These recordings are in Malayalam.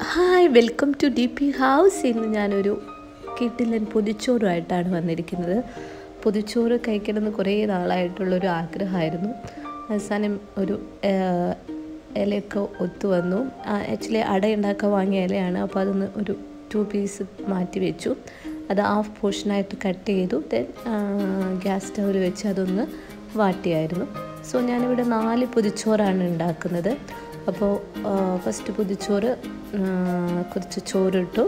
hi welcome to D P house ഇന്ന് ഞാനൊരു കിട്ടിലൻ പൊതിച്ചോറുമായിട്ടാണ് വന്നിരിക്കുന്നത് പൊതിച്ചോറ് കഴിക്കണമെന്ന് കുറേ നാളായിട്ടുള്ളൊരു ആഗ്രഹമായിരുന്നു അവസാനം ഒരു ആ, ഇലയൊക്കെ ഒത്തു വന്നു ആക്ച്വലി അട ഉണ്ടാക്കാൻ വാങ്ങിയ ഇലയാണ് അപ്പോൾ അതൊന്ന് ഒരു ടു പീസ് മാറ്റി വെച്ചു അത് ഹാഫ് പോർഷനായിട്ട് കട്ട് ചെയ്തു ദെൻ ഗ്യാസ് സ്റ്റൗവിൽ വെച്ച് അതൊന്ന് വാട്ടിയായിരുന്നു സോ ഞാനിവിടെ നാല് പൊതിച്ചോറാണ് ഉണ്ടാക്കുന്നത് അപ്പോൾ ഫസ്റ്റ് പൊതിച്ചോറ് ആ, കുറച്ച് ചോറിട്ടു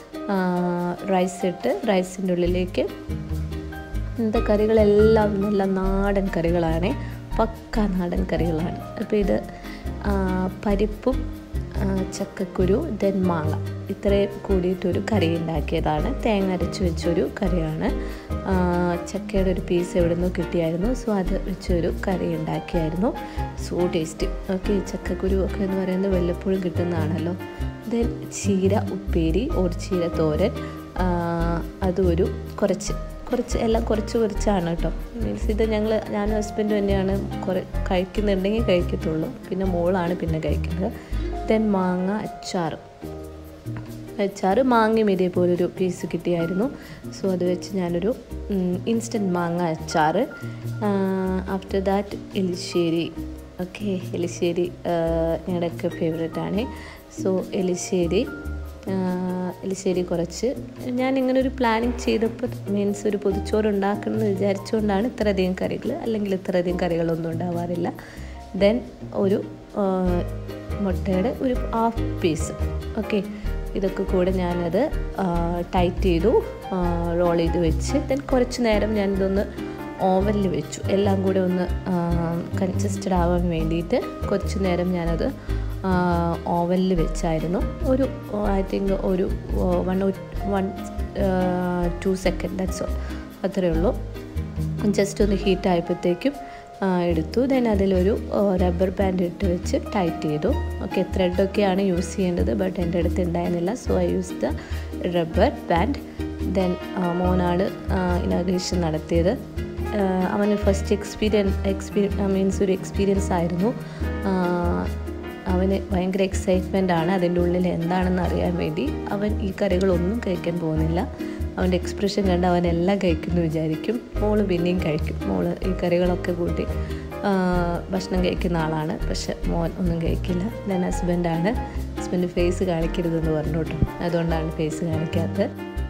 റൈസ് ഇട്ട് റൈസിൻ്റെ ഉള്ളിലേക്ക് ഇന്നത്തെ കറികളെല്ലാം നല്ല നാടൻ കറികളാണ് പക്ക നാടൻ കറികളാണ് അപ്പോൾ ഇത് ആ, പരിപ്പും ആ, ചക്കക്കുരു ദെൻ മാങ്ങ ഇത്രയും കൂടിയിട്ടൊരു കറി ഉണ്ടാക്കിയതാണ് തേങ്ങ അരച്ച് വെച്ചൊരു കറിയാണ് ആ, ചക്കയുടെ ഒരു പീസ് എവിടെ നിന്നോ കിട്ടിയായിരുന്നു സോ അത് വെച്ചൊരു കറി ഉണ്ടാക്കിയായിരുന്നു സോ ടേസ്റ്റി ഓക്കെ ചക്കക്കുരു ഒക്കെ എന്ന് പറയുന്നത് വല്ലപ്പോഴും കിട്ടുന്നതാണല്ലോ ദെൻ ചീര ഉപ്പേരി ഓർ ചീര തോരൻ ആ, അതും ഒരു കുറച്ച് കുറച്ച് എല്ലാം കുറച്ച് കുറച്ചാണ് കേട്ടോ മീൻസ് ഇത് ഞങ്ങൾ ഞാനും ഹസ്ബൻഡും തന്നെയാണ് കുറേ കഴിക്കുന്നുണ്ടെങ്കിൽ കഴിക്കത്തുള്ളൂ പിന്നെ മോളാണ് പിന്നെ കഴിക്കുന്നത് ദെൻ മാങ്ങ അച്ചാറ് അച്ചാറ് മാങ്ങയും ഇതേപോലൊരു പീസ് കിട്ടിയായിരുന്നു സോ അത് വെച്ച് ഞാനൊരു ഇൻസ്റ്റൻറ്റ് മാങ്ങ അച്ചാറ് ആഫ്റ്റർ ദാറ്റ് എലിശ്ശേരി ഓക്കെ എലിശ്ശേരി ഞങ്ങളുടെയൊക്കെ ഫേവറേറ്റ് ആണ് സോ എലിശ്ശേരി ആഹ് എലിശ്ശേരി കുറച്ച് ഞാൻ ഇങ്ങനെ ഒരു പ്ലാനിങ് ചെയ്തപ്പോൾ മീൻസ് ഒരു പൊതിച്ചോറ് ഉണ്ടാക്കണം എന്ന് വിചാരിച്ചുകൊണ്ടാണ് ഇത്രയധികം കറികൾ അല്ലെങ്കിൽ ഇത്രയധികം കറികളൊന്നും ഉണ്ടാവാറില്ല ദെൻ ഒരു ആഹ് മുട്ടയുടെ ഒരു ഹാഫ് പീസ് ഓക്കെ ഇതൊക്കെ കൂടെ ഞാനത് ടൈറ്റ് ചെയ്തു റോൾ ചെയ്ത് വെച്ച് ദെൻ കുറച്ച് നേരം ഞാനിതൊന്ന് ഓവനിൽ വെച്ചു എല്ലാം കൂടെ ഒന്ന് കൺസിസ്റ്റഡ് ആവാൻ വേണ്ടിയിട്ട് കുറച്ച് നേരം ഞാനത് ഓവനിൽ വെച്ചായിരുന്നു ഒരു ഐ തിങ്ക് ഒരു one one two second that's all അത്രയേ ഉള്ളൂ ജസ്റ്റ് ഒന്ന് ഹീറ്റ് ആയപ്പോഴത്തേക്കും ആ, എടുത്തു ദെൻ അതിലൊരു റബ്ബർ ബാൻഡ് ഇട്ട് വെച്ച് ടൈറ്റ് ചെയ്തു ഓക്കെ ത്രെഡൊക്കെയാണ് യൂസ് ചെയ്യേണ്ടത് ബട്ട് എൻ്റെ അടുത്ത് ഉണ്ടായിരുന്നില്ല so I use the rubber band then മോനാണ് ഇനാഗ്രേഷൻ നടത്തിയത് ആ, അവന് ഫസ്റ്റ് എക്സ്പീരിയൻസ് എക്സ്പീരിയൻ മീൻസ് ഒരു എക്സ്പീരിയൻസ് ആയിരുന്നു ആ, അവന് ഭയങ്കര എക്സൈറ്റ്മെൻ്റ് ആണ് അതിൻ്റെ ഉള്ളിൽ എന്താണെന്ന് അറിയാൻ വേണ്ടി അവൻ ഈ കറികളൊന്നും കഴിക്കാൻ പോകുന്നില്ല അവൻ്റെ എക്സ്പ്രഷൻ കണ്ട് അവൻ എല്ലാം കഴിക്കുന്നു വിചാരിക്കും മോള് പിന്നെയും കഴിക്കും മോള് ഈ കറികളൊക്കെ കൂട്ടി ആ, ഭക്ഷണം കഴിക്കുന്ന ആളാണ് പക്ഷെ മോൻ ഒന്നും കഴിക്കില്ല ഞാൻ ഹസ്ബൻഡാണ് ഹസ്ബൻഡ് ഫേസ് കാണിക്കരുതെന്ന് പറഞ്ഞു കേട്ടോ അതുകൊണ്ടാണ് ഫേസ് കാണിക്കാത്തത്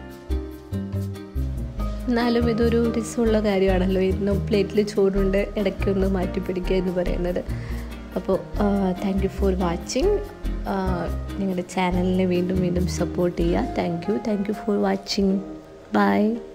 എന്നാലും ഇതൊരു രസമുള്ള കാര്യമാണല്ലോ ഇന്നും പ്ലേറ്റിൽ ചോറുണ്ട് ഇടയ്ക്കൊന്ന് മാറ്റി പിടിക്കുക എന്ന് പറയുന്നത് അപ്പോൾ താങ്ക് യു ഫോർ വാച്ചിങ് നിങ്ങളുടെ ചാനലിനെ വീണ്ടും വീണ്ടും സപ്പോർട്ട് ചെയ്യുക thank you thank you for watching by